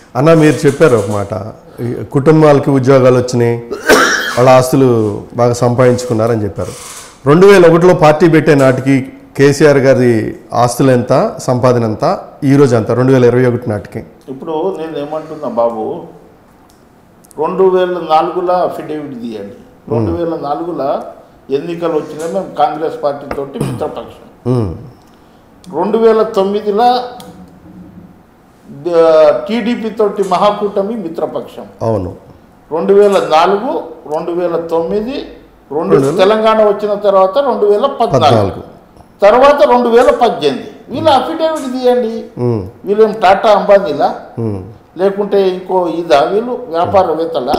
అన్న మీరు చెప్పారు ఒక మాట ఈ కుటుంబాలకి ఉద్యోగాలు వచ్చినాయి వాళ్ళ ఆస్తులు బాగా సంపాదించుకున్నారని చెప్పారు రెండు వేల ఒకటిలో పార్టీ పెట్టే నాటికి కేసీఆర్ గారి ఆస్తులు ఎంత సంపాదన ఎంత ఈ రోజు ఎంత రెండు వేల ఇరవై ఒకటి నాటికి ఇప్పుడు నేను ఏమంటున్నా బాబు రెండు వేల నాలుగులో అఫిడేవిట్ తీయండి రెండు వేల నాలుగులో ఎన్నికలు వచ్చినాయి మేము కాంగ్రెస్ పార్టీ తోటి మిత్రపక్షం ఉమ్, రెండు వేల తొమ్మిదిలో టీడీపీ తోటి మహాకూటమి మిత్రపక్షం అవును రెండు వేల నాలుగు రెండు వేల తొమ్మిది రెండు తెలంగాణ వచ్చిన తర్వాత రెండు వేల పద్నాలుగు పద్నాలుగు తర్వాత రెండు వేల పద్దెనిమిది వీళ్ళు అఫిడేవిట్ తీయండి ఉమ్, వీళ్ళేం టాటా అంబానీలా ఉమ్, లేకుంటే ఇంకో ఇదా వీళ్ళు వ్యాపారవేత్తల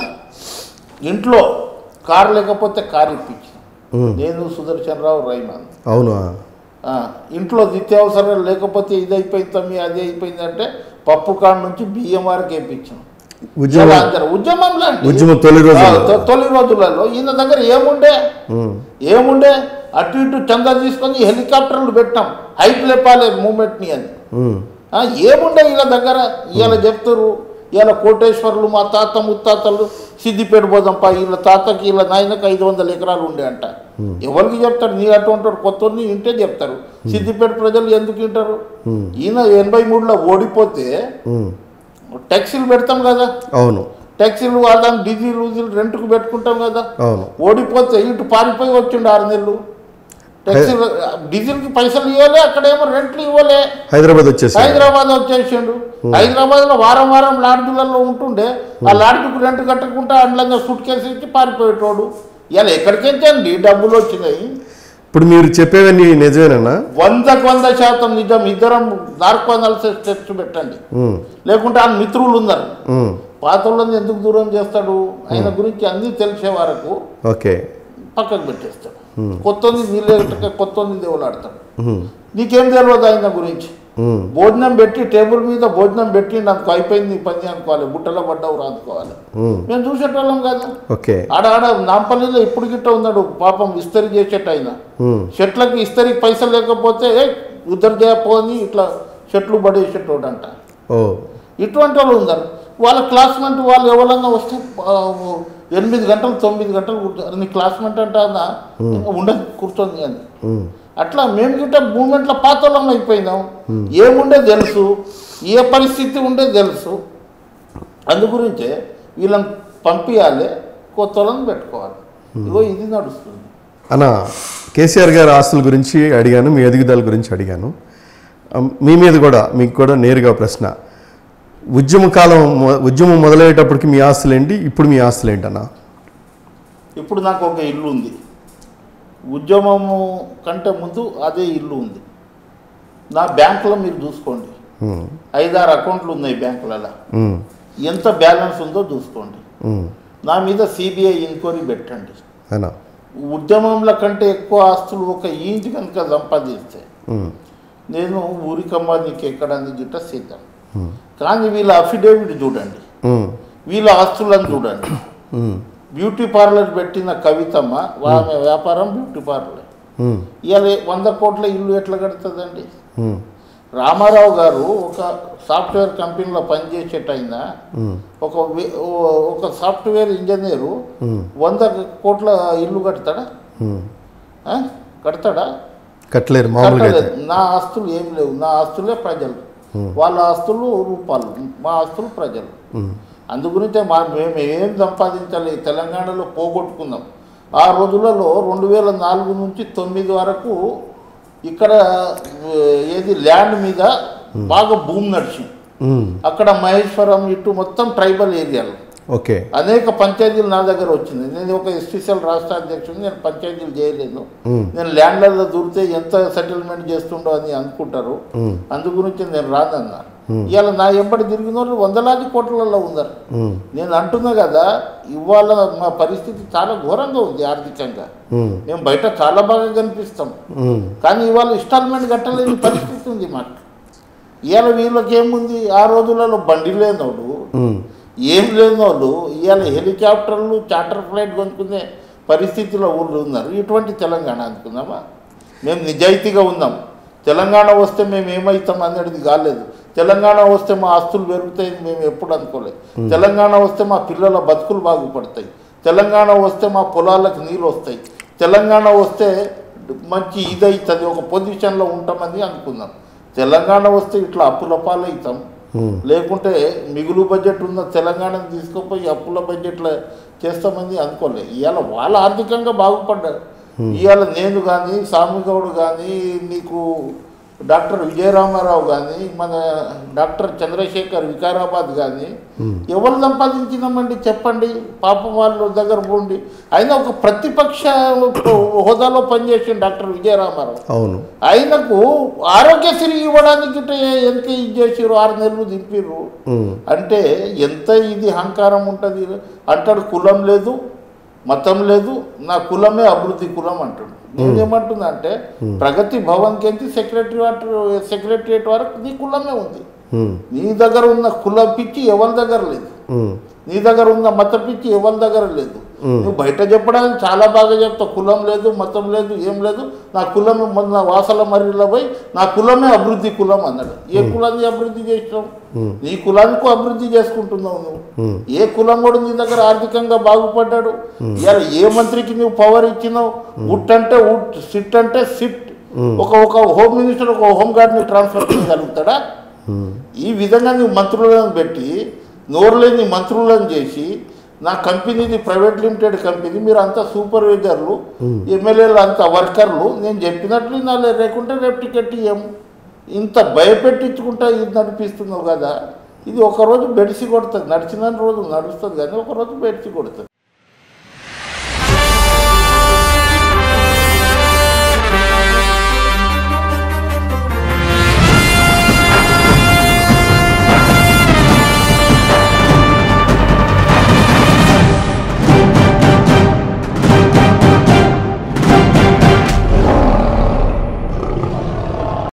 ఇంట్లో కారు లేకపోతే కారు ఇప్పించిన ఉమ్, నేను సుదర్శన్ రావు రైమాన్ అవును ఆ, ఇంట్లో నిత్యావసరాలు లేకపోతే ఇది అయిపోయింది తమ్మి అది అయిపోయింది అంటే పప్పు కాడ నుంచి బియ్యం వరకు వేయించాం ఉద్యమం అందరు ఉద్యమం లాంటి ఉద్యమం తొలి రోజు ఆ, తొ- తొలి రోజులలో ఈయన దగ్గర ఏముండే ఏముండే అటు ఇటు చందా తీసుకొని హెలికాప్టర్లు పెట్టాం హైట్ లేపాలి మూమెంట్ని అని ఆ, ఏముండే వీళ్ళ దగ్గర ఇవాళ చెప్తారు ఇవాళ కోటేశ్వర్లు మా తాత ముత్తాతలు సిద్దిపేట పోదాంపా వీళ్ళ తాతకి వీళ్ళ నాయనకి ఐదు వందల ఎకరాలు ఉండే అంట ఎవరికి చెప్తారు నీ అటువంటి కొత్త ఇంటే చెప్తారు సిద్దిపేట ప్రజలు ఎందుకు వింటారు ఈయన ఎనభై మూడులో ఓడిపోతే ట్యాక్సీలు పెడతాం కదా అవును ట్యాక్సీలు వాడదాం డీజిల్ రూజిల్ రెంట్కు పెట్టుకుంటాం కదా అవును ఓడిపోతే ఇటు పారిపోయి వచ్చిండు ఆరు నెలలు ట్యాక్సీలు డీజిల్కి పైసలు ఇవ్వలే అక్కడేమో రెంట్లు ఇవ్వలే హైదరాబాద్ వచ్చేసి హైదరాబాద్ వచ్చేసిండు హైదరాబాద్ లో వారం వారం లాడ్జులలో ఉంటుండే ఆ లాడ్జుకు రెంట్ కట్టకుండా అండ్లంగా సూట్ కేసు ఇచ్చి పారిపోయేటోడు ఇలా ఎక్కడికి వచ్చండి డబ్బులు వచ్చినాయి ఇప్పుడు మీరు చెప్పేవన్నీ నిజమేనన్నా వందకు వంద శాతం నిజం ఇద్దరం డార్క్ అనాలిసిస్ టెస్ట్ పెట్టండి ఉమ్, లేకుంటే ఆయన మిత్రులు ఉన్నారు ఉమ్, పాత వాళ్ళని ఎందుకు దూరం చేస్తాడు ఆయన గురించి అన్నీ తెలిసే వరకు ఓకే పక్కకు పెట్టేస్తాడు కొత్తది నీళ్ళు కొత్తది దేవులాడతాడు ఉమ్, నీకేం తెలియదు ఆయన గురించి ఉమ్, భోజనం పెట్టి టేబుల్ మీద భోజనం పెట్టి నాకు అయిపోయింది ఈ పని అనుకోవాలి బుట్టలో పడ్డావు రాదుకోవాలి ఉమ్, మేము చూసేటోళ్ళం కదా ఓకే ఆడ ఆడ నాంపల్లిలో ఇప్పుడు గిట్ట ఉన్నాడు పాపం ఇస్తరి చేసేట ఆయన ఉమ్, చెట్లకి ఇస్తరికి పైసలు లేకపోతే ఉద్దరు చేయపోని ఇట్లా చెట్లు పడేసేటోడు అంట ఓ ఇటువంటి వాళ్ళు ఉన్నారు వాళ్ళ క్లాస్మేట్ వాళ్ళు ఎవరన్నా వస్తే ఆ, ఎనిమిది గంటలు తొమ్మిది గంటలు కూర్చో నీ క్లాస్మేట్ అంటే అన్న ఉండదు కూర్చొని అని ఉమ్, అట్లా మేము గిట్ట మూమెంట్లో పాతలం అయిపోయినాం ఏముండే తెలుసు ఏ పరిస్థితి ఉండే తెలుసు అందు గురించే వీళ్ళని పంపించాలి కొత్త వాళ్ళని పెట్టుకోవాలి ఇగో ఇది నడుస్తుంది అన్న కేసీఆర్ గారి ఆస్తుల గురించి అడిగాను మీ ఎదుగుదల గురించి అడిగాను అమ్, మీ మీద కూడా మీకు కూడా నేరుగా ప్రశ్న ఉద్యమ కాలం మొ- ఉద్యమం మొదలయ్యేటప్పటికి మీ ఆస్తులు ఏంటి ఇప్పుడు మీ ఆస్తులు ఏంటన్నా ఇప్పుడు నాకు ఒక ఇల్లు ఉంది ఉద్యమము కంటే ముందు అదే ఇల్లు ఉంది నా బ్యాంకులో మీరు చూసుకోండి ఉమ్, ఐదారు అకౌంట్లు ఉన్నాయి బ్యాంకులలో ఉమ్, ఎంత బ్యాలెన్స్ ఉందో చూసుకోండి ఉమ్, నా మీద సిబిఐ ఎంక్వైరీ పెట్టండి అన్నా ఉద్యమంల కంటే ఎక్కువ ఆస్తులు ఒక ఇంటి కనుక సంపాదిస్తే ఉమ్, నేను ఊరికమ్మ నీకు ఎక్కడానికి గిట్ట సిద్ధం ఉమ్, కానీ వీళ్ళ అఫిడేవిట్ చూడండి ఉమ్, వీళ్ళ ఆస్తులను చూడండి ఉమ్, బ్యూటీ పార్లర్ పెట్టిన కవితమ్మ ఆమె వ్యాపారం బ్యూటీ పార్లర్ ఉమ్, ఇవాళ వంద కోట్ల ఇల్లు ఎట్లా కడుతుందండి ఉమ్, రామారావు గారు ఒక సాఫ్ట్వేర్ కంపెనీలో పనిచేసేటైన ఉమ్, ఒక వి- ఓ- ఒక సాఫ్ట్వేర్ ఇంజనీరు ఉమ్, వంద కోట్ల ఇల్లు కడతాడా ఉమ్. ఆ? కడతాడా కట్టలేరు మామూలుగా అయితే కట్టలేదు నా ఆస్తులు ఏం లేవు నా ఆస్తులే ప్రజలు వాళ్ళ ఆస్తులు రూపాయలు మా ఆస్తులు ప్రజలు ఉమ్, అందు గురించే మా మేము ఏం సంపాదించాలి తెలంగాణలో పోగొట్టుకుందాం ఆ రోజులలో రెండు వేల నాలుగు నుంచి తొమ్మిది వరకు ఇక్కడ ఆ, ఏది ల్యాండ్ మీద బాగా భూమి నడిచింది ఉమ్, అక్కడ మహేశ్వరం ఇటు మొత్తం ట్రైబల్ ఏరియాలు ఓకే అనేక పంచాయతీలు నా దగ్గర వచ్చింది నేను ఒక ఎస్టీసీఎల్ రాష్ట్ర అధ్యక్షుడు నేను పంచాయతీలు చేయలేదు ఉమ్, నేను ల్యాండ్లలో దూరితే ఎంత సెటిల్మెంట్ చేస్తుండో అని అనుకుంటారు ఉమ్, అందు గురించి నేను రాదన్నా ఇవాళ నా ఎంబడి తిరిగిన వాళ్ళు వందలాది కోట్లలో ఉన్నారు ఉమ్, నేను అంటున్నా కదా ఇవాళ మా పరిస్థితి చాలా ఘోరంగా ఉంది ఆర్థికంగా ఉమ్, మేము బయట చాలా బాగా కనిపిస్తాం ఉమ్, కానీ ఇవాళ ఇన్స్టాల్మెంట్ కట్టలేని పరిస్థితి ఉంది మాకు ఇవాళ వీళ్ళకి ఏముంది ఆ రోజులలో బండి లేనోడు ఉమ్, ఏం లేనోళ్ళు ఇవాళ హెలికాప్టర్లు చార్టర్ ఫ్లైట్ కొనుక్కునే పరిస్థితిలో ఊళ్ళు ఉన్నారు ఇటువంటి తెలంగాణ అనుకుందామా మేము నిజాయితీగా ఉన్నాం తెలంగాణ వస్తే మేము ఏమవుతాం అనేది కాలేదు తెలంగాణ వస్తే మా ఆస్తులు పెరుగుతాయని మేము ఎప్పుడు అనుకోలేదు తెలంగాణ వస్తే మా పిల్లల బతుకులు బాగుపడతాయి తెలంగాణ వస్తే మా పొలాలకు నీళ్ళు వస్తాయి తెలంగాణ వస్తే మంచి ఇదవుతుంది ఒక పొజిషన్లో ఉంటామని అనుకున్నాం తెలంగాణ వస్తే ఇట్లా అప్పుల పాలవుతాం లేకుంటే మిగులు బడ్జెట్ ఉన్న తెలంగాణను తీసుకుపోయి అప్పుల బడ్జెట్లో చేస్తామని అనుకోలే ఇవాళ వాళ్ళ ఆర్థికంగా బాగుపడ్డారు ఇవాళ నేను కానీ స్వామిగౌడ్ కానీ నీకు డాక్టర్ విజయరామారావు కానీ మన డాక్టర్ చంద్రశేఖర్ వికారాబాద్ కానీ ఎవరు సంపాదించినామండి చెప్పండి పాపం వాళ్ళ దగ్గర పోండి అయినా ఒక ప్రతిపక్ష హోదాలో పనిచేసిన డాక్టర్ విజయరామారావు అవును ఆయనకు ఆరోగ్యశ్రీ ఇవ్వడానికి గిట్ట ఎంత ఇది చేసిర్రు ఆరు నెలలు దింపిర్రు ఉమ్, అంటే ఎంత ఇది అహంకారం ఉంటుంది అంటాడు కులం లేదు మతం లేదు నా కులమే అభివృద్ధి కులం అంటాడు నేనేమంటున్నా అంటే ప్రగతి భవన్కి ఎంత సెక్రటరీ సెక్రటరియట్ వరకు నీ కులమే ఉంది ఉమ్, నీ దగ్గర ఉన్న కుల పిచ్చి ఎవరి దగ్గర లేదు ఉమ్, నీ దగ్గర ఉన్న మత పిచ్చి ఎవరి దగ్గర లేదు నువ్వు బయట చెప్పడానికి చాలా బాగా చెప్తావు కులం లేదు మతం లేదు ఏం లేదు నా కులం మొన్న వాసల మర్రిలో పోయి నా కులమే అభివృద్ధి కులం అన్నాడు ఏ కులాన్ని అభివృద్ధి చేసినావు నీ కులానికి అభివృద్ధి చేసుకుంటున్నావు నువ్వు ఏ కులం కూడా నీ దగ్గర ఆర్థికంగా బాగుపడ్డాడు ఇవాళ ఏ మంత్రికి నువ్వు పవర్ ఇచ్చినావు ఉట్ అంటే ఉట్ సిట్ అంటే సిట్ ఒక ఒక హోమ్ మినిస్టర్ ఒక హోమ్ గార్డ్ని ట్రాన్స్ఫర్ చేయగలుగుతాడా ఉమ్, ఈ విధంగా నువ్వు మంత్రులను పెట్టి నోరులేని మంత్రులను చేసి నా కంపెనీది ప్రైవేట్ లిమిటెడ్ కంపెనీ మీరు అంతా సూపర్వైజర్లు ఎమ్మెల్యేలు అంతా వర్కర్లు నేను చెప్పినట్లు నా లేకుంటే రేపు టికెట్ ఇయ్యము ఇంత భయపెట్టించుకుంటా ఇది నడిపిస్తున్నావు కదా ఇది ఒకరోజు బెడిసి కొడుతుంది నడిచిన రోజు నడుస్తుంది కానీ ఒకరోజు బెడిసి కొడుతుంది